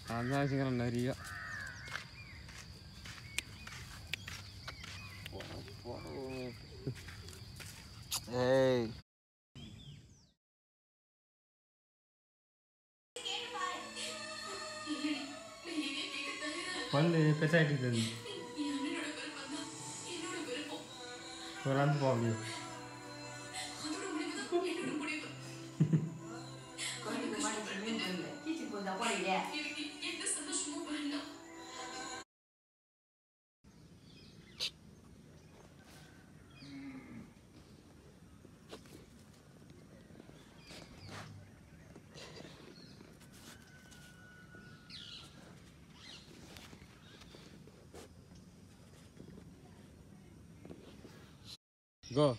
நான் தான் வச்சுக்கிறேன் நிறைய ஏய் பல்லு பெருசாகிட்டு இருக்குது ஒரு வந்து போ அப்படியே கோ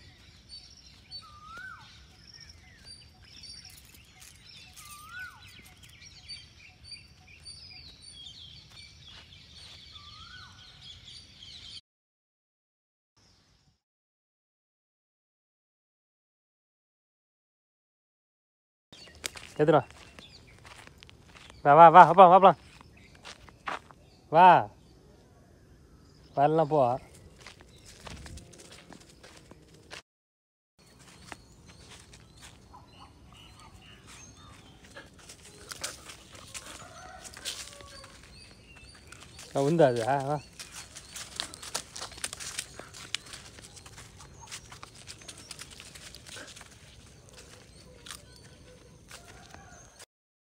எதுடா வா வா வா அப்பா வாப்பலாம் வா வரலாம் போ உந்தா அது ஆ வா